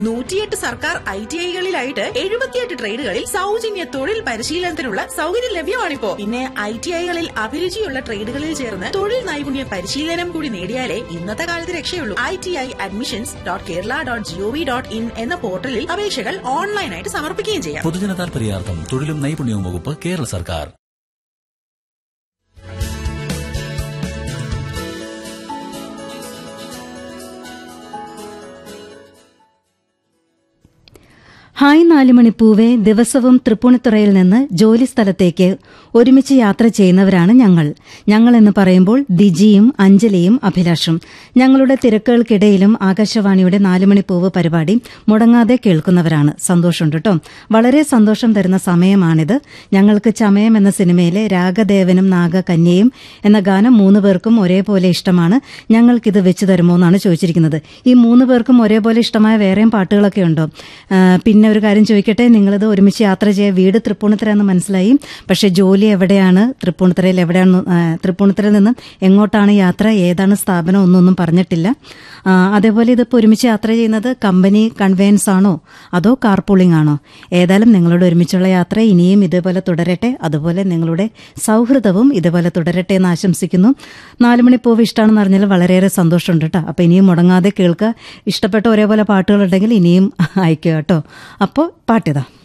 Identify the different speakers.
Speaker 1: നൂറ്റിയെട്ട് സർക്കാർ I T ഐകളിലായിട്ട് എഴുപത്തിയെട്ട് ട്രേഡുകളിൽ സൗജന്യ തൊഴിൽ പരിശീലനത്തിനുള്ള സൗകര്യം ലഭ്യമാണിപ്പോ പിന്നെ ഐ ടി ഐകളിൽ അഭിരുചിയുള്ള ട്രേഡുകളിൽ ചേർന്ന് തൊഴിൽ നൈപുണ്യ പരിശീലനം കൂടി നേടിയാലേ ഇന്നത്തെ കാലത്ത് രക്ഷയുള്ളൂ I T I admissions dot Kerala dot GOV dot in എന്ന പോർട്ടലിൽ അപേക്ഷകൾ ഓൺലൈനായിട്ട് സമർപ്പിക്കുകയും ചെയ്യാം
Speaker 2: പൊതുജന താൽപര്യാർത്ഥം തൊഴിലും നൈപുണ്യവും വകുപ്പ് കേരള സർക്കാർ
Speaker 3: ഹായ് നാലുമണിപ്പൂവെ ദിവസവും തൃപ്പൂണിത്തുറയിൽ നിന്ന് ജോലി സ്ഥലത്തേക്ക് ഒരുമിച്ച് യാത്ര ചെയ്യുന്നവരാണ് ഞങ്ങൾ ഞങ്ങൾ എന്ന് പറയുമ്പോൾ ദിജിയും അഞ്ജലിയും അഭിലാഷും ഞങ്ങളുടെ തിരക്കുകൾക്കിടയിലും ആകാശവാണിയുടെ നാലുമണിപ്പൂവ് പരിപാടി മുടങ്ങാതെ കേൾക്കുന്നവരാണ് സന്തോഷമുണ്ട് കേട്ടോ വളരെ സന്തോഷം തരുന്ന സമയമാണിത് ഞങ്ങൾക്ക് ചമയം എന്ന സിനിമയിലെ രാഗദേവനും നാഗകന്യയും എന്ന ഗാനം മൂന്ന് പേർക്കും ഒരേപോലെ ഇഷ്ടമാണ് ഞങ്ങൾക്കിത് വെച്ച് തരുമോ എന്നാണ് ചോദിച്ചിരിക്കുന്നത് ഈ മൂന്ന് പേർക്കും ഒരേപോലെ ഇഷ്ടമായ വേറെയും പാട്ടുകളൊക്കെ ഉണ്ടോ ആ, പിന്നെ ഒരു കാര്യം ചോദിക്കട്ടെ നിങ്ങളിത് ഒരുമിച്ച് യാത്ര ചെയ്യാൻ വീട് തൃപ്പൂണിത്തുറ എന്ന് മനസ്സിലായി പക്ഷെ ജോലി എവിടെയാണ് തൃപ്പൂണിത്തുറയിൽ എവിടെയാണ് ആ, തൃപ്പൂണിത്തുറയിൽ നിന്ന് എങ്ങോട്ടാണ് യാത്ര ഏതാണ് സ്ഥാപനം ഒന്നൊന്നും പറഞ്ഞിട്ടില്ല ആ, അതേപോലെ ഇതിപ്പോൾ ഒരുമിച്ച് യാത്ര ചെയ്യുന്നത് കമ്പനി കൺവെയൻസ് ആണോ അതോ കാർ പൂളിംഗ് ആണോ ഏതായാലും നിങ്ങളുടെ ഒരുമിച്ചുള്ള യാത്ര ഇനിയും ഇതേപോലെ തുടരട്ടെ അതുപോലെ നിങ്ങളുടെ സൗഹൃദവും ഇതേപോലെ തുടരട്ടെ എന്ന് ആശംസിക്കുന്നു നാലുമണിപ്പൂവ് ഇഷ്ടമാണെന്ന് അറിഞ്ഞാൽ വളരെയേറെ സന്തോഷമുണ്ട് കേട്ടോ അപ്പോൾ ഇനിയും മുടങ്ങാതെ കേൾക്കുക ഇഷ്ടപ്പെട്ട ഒരേപോലെ പാട്ടുകളുണ്ടെങ്കിൽ ഇനിയും അയക്കുക കേട്ടോ അപ്പോൾ പാട്ടിതാ